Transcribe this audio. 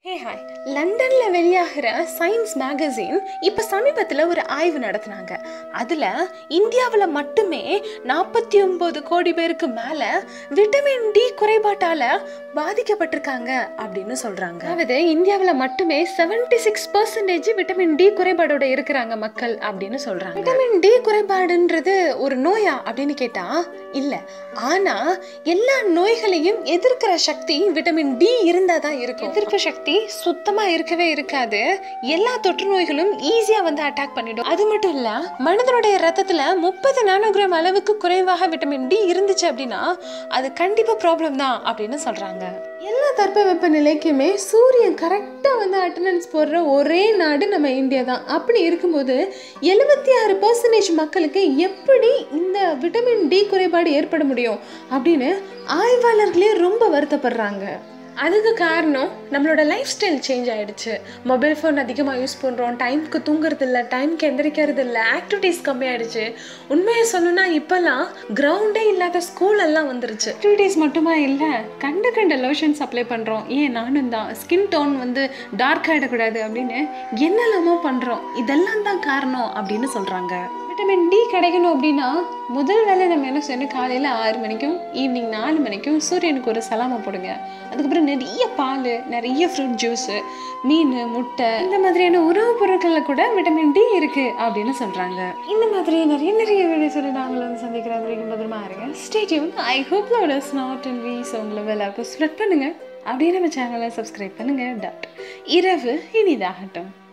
hey hi லண்டனில் வெளியாகிற science magazine இப்போ சமீபத்தில் ஒரு ஆய்வு நடத்தினாங்க அதில் இந்தியாவில் மட்டுமே நாற்பத்தி ஒம்பது கோடி பேருக்கு மேலே விட்டமின் டி குறைபாட்டால் பாதிக்கப்பட்டிருக்காங்க அப்படின்னு சொல்கிறாங்க அதாவது இந்தியாவில் மட்டுமே seventy six percentage vitamin D குறைபாடோட இருக்கிறாங்க மக்கள் அப்படின்னு சொல்கிறாங்க விட்டமின் டி குறைபாடுன்றது ஒரு நோயா அப்படின்னு கேட்டால் இல்லை ஆனால் எல்லா நோய்களையும் எதிர்க்கிற சக்தி விட்டமின் டி இருந்தால் தான் இருக்கும் எதிர்ப்பு சக்தி சுத்தமாக இருக்கவே இருக்காது எல்லா தொற்று நோய்களும் ஈஸியாக வந்து அட்டாக் பண்ணிடும் அது மட்டும் இல்லை மனிதனுடைய ரத்தத்தில் முப்பது நானோகிராம் அளவுக்கு குறைவாக விட்டமின் டி இருந்துச்சு அப்படின்னா அது கண்டிப்பாக ப்ராப்ளம் தான் அப்படின்னு சொல்கிறாங்க எல்லா தட்பவெப்ப நிலைக்குமே சூரியன் கரெக்டாக வந்து அட்டண்டன்ஸ் போடுற ஒரே நாடு நம்ம இந்தியா தான் அப்படி இருக்கும்போது எழுபத்தி ஆறு பர்சன்டேஜ் மக்களுக்கு எப்படி இந்த விட்டமின் டி குறைபாடு ஏற்பட முடியும் அப்படின்னு ஆய்வாளர்களே ரொம்ப வருத்தப்படுறாங்க அதுக்கு காரணம் நம்மளோட லைஃப் ஸ்டைல் சேஞ்ச் ஆகிடுச்சு மொபைல் ஃபோன் அதிகமாக யூஸ் பண்ணுறோம் டைமுக்கு தூங்குறது இல்லை டைமுக்கு எந்திரிக்கிறது இல்லை ஆக்டிவிட்டீஸ் கம்மியாயிடுச்சு உண்மையை சொல்லணும்னா இப்போல்லாம் கிரவுண்டே இல்லாத ஸ்கூல் எல்லாம் வந்துருச்சு ஆக்டிவிட்டீஸ் மட்டுமா இல்லை கண்ட கண்ட லோஷன்ஸ் அப்ளை பண்ணுறோம் ஏன் நானும் தான் ஸ்கின் டோன் வந்து டார்க் ஆகிடக்கூடாது அப்படின்னு என்னெல்லாமோ பண்ணுறோம் இதெல்லாம் தான் காரணம் அப்படின்னு சொல்கிறாங்க விட்டமின் டி கிடைக்கணும் அப்படின்னா முதல் வேலை நம்ம என்ன செய்யணும் காலையில் ஆறு மணிக்கும் ஈவினிங் நாலு மணிக்கும் சூரியனுக்கு ஒரு சலாமை போடுங்க அதுக்கப்புறம் நிறைய பால் நிறைய ஃப்ரூட் ஜூஸு மீன் முட்டை இந்த மாதிரியான உணவுப் பொருட்களில் கூட விட்டமின் டி இருக்குது அப்படின்னு சொல்கிறாங்க இந்த மாதிரி நிறைய நிறைய வீடியோ சொல்லி நாங்களும் வந்து சந்திக்கிற வரைக்கும் பத்திரமா இருங்க ஸ்டேடியம் ஐ ஹோப் லோட ஸ்நாட் அண்ட் வீஸ் உங்களை எல்லாருக்கும் ஸ்ப்ரெட் பண்ணுங்கள் அப்படியே நம்ம சேனலை சப்ஸ்கிரைப் பண்ணுங்கள் டாட் இரவு இனிதாகட்டும்